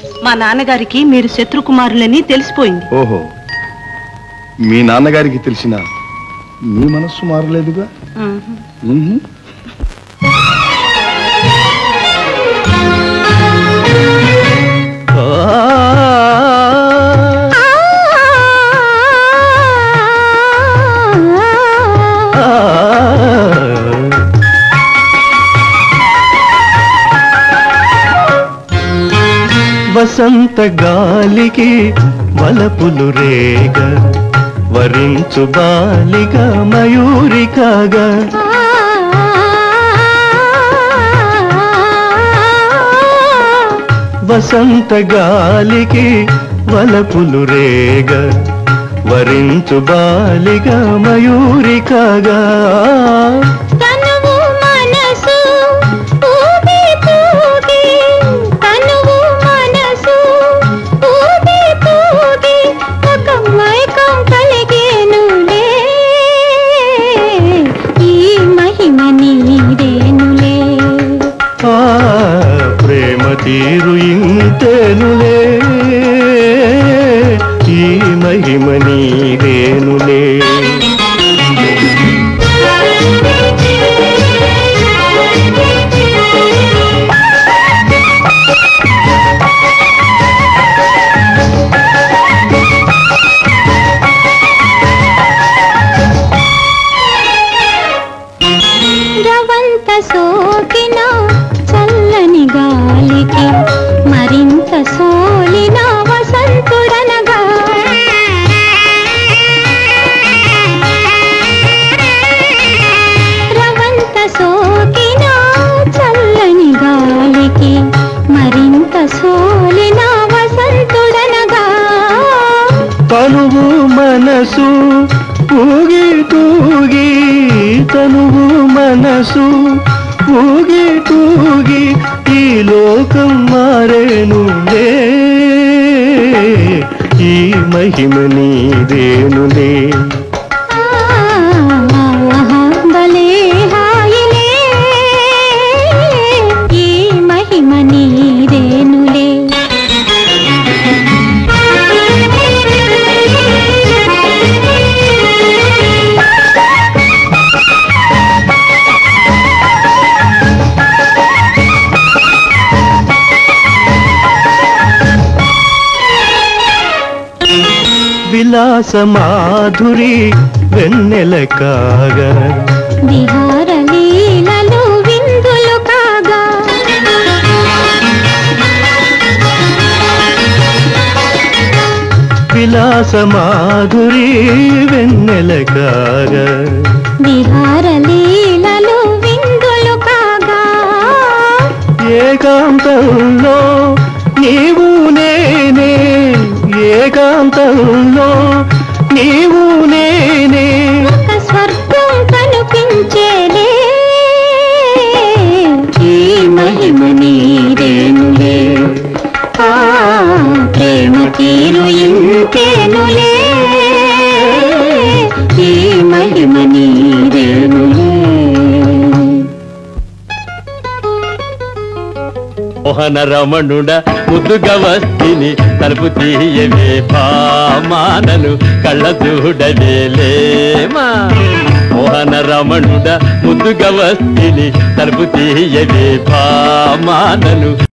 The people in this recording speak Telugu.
మా నాన్నగారికి మీరు శత్రుకుమారులని తెలిసిపోయింది ఓహో మీ నాన్నగారికి తెలిసిన మీ మనస్సు మారలేదుగా మ్మ్. వసంత గాలికి వలపులు రేగ వరించు బాలిగా మయూరికాగా వసంత గాలికి వలపులు రేగ వరించు బాలిగా మయూరికాగా తనువు మనసు ఊగి తూగి తనువు మనసు ఊగి తూగి ఒక మైకం కలిగేనులే ఈ మహిమ నీదేనులే ఆ ప్రేమ తీరు ఇంతేనులే ఈ మహిమ నీదేనులే రవంత సోకిన చల్లని గాలికి మరింత సోలిన వసంతుడనగా రవంత సోకిన చల్లని గాలికి మరింత సోలిన వసంతుడనగా తనువు మనసు ఊగి తూగి తనువు మనసు ఊగి తూగి ఈ లోకం మారేనులే ఈ మహిమ నీదేనులే ఆహా, భలే హాయిలే ఈ మహిమ నీదేనులే విలాస మాధురి వెన్నెల కాగా విహార లీలలు విందులు కాగా విలాస మాధురి వెన్నెల కాగా విహార లీలలు విందులు కాగా ఏకాంతంలో నీవు నేనే ఏకాంతంలో నీవు నేనే ఒక స్వర్గం కనిపించేలే ఈ మహిమ నీదేనులే ఆ ప్రేమ తీరు ఇంకేనులే ఈ మహిమ నీదేనులే మోహన రమణుడ ముద్దుగా వస్తిని తలుపు తీయవే పామానను కళ్ళ చూడవేలేమా మోహన రమణుడ ముద్దుగా వస్తిని తలుపు తీయవే పామానను